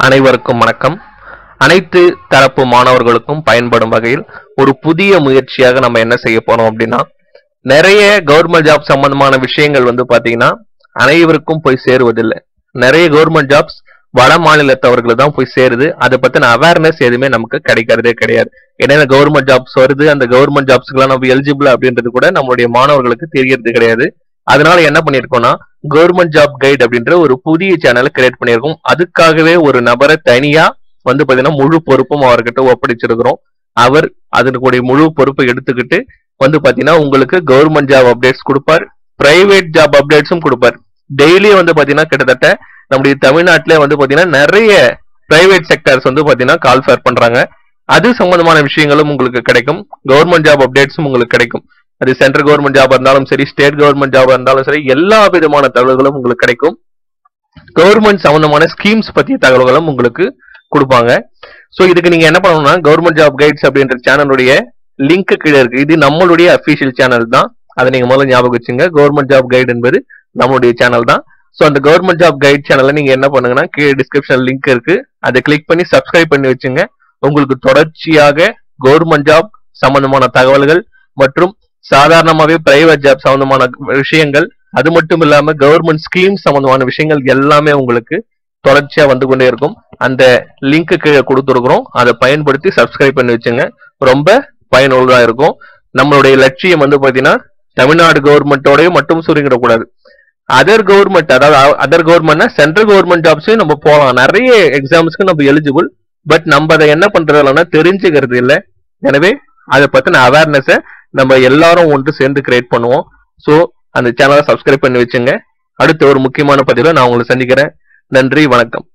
அனைவருக்கும் வணக்கம் அனைத்து தரப்பு மாணவர்களுக்கும் பயன்படும் வகையில் ஒரு புதிய முயற்சியாக நம்ம என்ன செய்ய போறோம் அப்படின்னா நிறைய கவர்மெண்ட் ஜாப் சம்பந்தமான விஷயங்கள் வந்து பாத்தீங்கன்னா அனைவருக்கும் போய் சேருவதில்லை நிறைய கவர்மெண்ட் ஜாப்ஸ் வட மாநிலத்தவர்களுக்கு தான் போய் சேருது அதை பத்தின அவேர்னஸ் எதுவுமே நமக்கு கிடைக்கிறதே கிடையாது ஏன்னா கவர்மெண்ட் ஜாப்ஸ் வருது அந்த கவர்மெண்ட் ஜாப்ஸ்க்குலாம் நம்ம எலிஜிபிள் அப்படின்றது கூட நம்மளுடைய மாணவர்களுக்கு தெரியறது கிடையாது அதனால என்ன பண்ணிருக்கோம்னா கவர்மெண்ட் ஜாப் கைட் அப்படின்ற ஒரு புதிய சேனலை கிரியேட் பண்ணியிருக்கோம் அதுக்காகவே ஒரு நபரை தனியா வந்து பாத்தீங்கன்னா முழு பொறுப்பும் அவர்கிட்ட ஒப்படைச்சிருக்கிறோம் அவர் அதனுடைய முழு பொறுப்பை எடுத்துக்கிட்டு வந்து பாத்தீங்கன்னா உங்களுக்கு கவர்மெண்ட் ஜாப் அப்டேட்ஸ் கொடுப்பார் பிரைவேட் ஜாப் அப்டேட்ஸும் கொடுப்பார் டெய்லி வந்து பாத்தீங்கன்னா கிட்டத்தட்ட நம்முடைய தமிழ்நாட்டிலே வந்து பாத்தீங்கன்னா நிறைய பிரைவேட் செக்டர்ஸ் வந்து பாத்தீங்கன்னா கால் ஃபேர் பண்றாங்க அது சம்பந்தமான விஷயங்களும் உங்களுக்கு கிடைக்கும் கவர்மெண்ட் ஜாப் அப்டேட்ஸும் உங்களுக்கு கிடைக்கும் அது சென்ட்ரல் கவர்மெண்ட் ஜாப் இருந்தாலும் சரி ஸ்டேட் கவர்மெண்ட் ஜாப் இருந்தாலும் சரி எல்லா விதமான தகவல்களும் உங்களுக்கு கிடைக்கும் கவர்மெண்ட் சம்பந்தமான ஸ்கீம்ஸ் பத்திய தகவல்களும் உங்களுக்கு கொடுப்பாங்க சோ இதுக்கு நீங்க என்ன பண்ணணும்னா கவர்மெண்ட் ஜாப் கைட்ஸ் அப்படின்ற சேனலுடைய லிங்க் கீழே இருக்கு இது நம்மளுடைய அபிஷியல் சேனல் தான் அதை நீங்க முதல்ல ஞாபகம் வச்சுங்க கவர்மெண்ட் ஜாப் கைடு என்பது நம்மளுடைய சேனல் தான் சோ அந்த கவர்மெண்ட் ஜாப் கைட் சேனல்ல நீங்க என்ன பண்ணுங்கன்னா கீழே டிஸ்கிரிப்ஷன் லிங்க் இருக்கு அதை கிளிக் பண்ணி சப்ஸ்கிரைப் பண்ணி வச்சுங்க உங்களுக்கு தொடர்ச்சியாக கவர்மெண்ட் ஜாப் சம்பந்தமான தகவல்கள் மற்றும் சாதாரணமாவே பிரைவேட் ஜாப் சம்பந்தமான விஷயங்கள் அது மட்டும் இல்லாம கவர்மெண்ட் ஸ்கீம் சம்பந்தமான விஷயங்கள் எல்லாமே உங்களுக்கு தொடர்ச்சியா வந்து கொண்டே இருக்கும் அந்த லிங்க் கீழே கொடுத்துருக்குறோம் அதை பயன்படுத்தி சப்ஸ்கிரைப் பண்ணி வச்சுங்க ரொம்ப பயனுள்ளதா இருக்கும் நம்மளுடைய லட்சியம் வந்து பாத்தீங்கன்னா தமிழ்நாடு கவர்மெண்டோடய மட்டும் சுருங்கிடக்கூடாது அதர் கவர்மெண்ட் அதாவது அதர் கவர்மெண்ட்னா சென்ட்ரல் கவர்மெண்ட் ஜாப்ஸையும் நம்ம போகலாம் நிறைய எக்ஸாம்ஸ்க்கு நம்ம எலிஜிபிள் பட் நம்ம அதை என்ன பண்றது இல்லைன்னா தெரிஞ்சுக்கிறது இல்லை எனவே அதை பத்தின அவேர்னஸை நம்ம எல்லாரும் ஒன்று சேர்ந்து கிரியேட் பண்ணுவோம் ஸோ அந்த சேனலை சப்ஸ்கிரைப் பண்ணி வச்சுங்க அடுத்த ஒரு முக்கியமான பதிவில் நான் உங்களை சந்திக்கிறேன் நன்றி வணக்கம்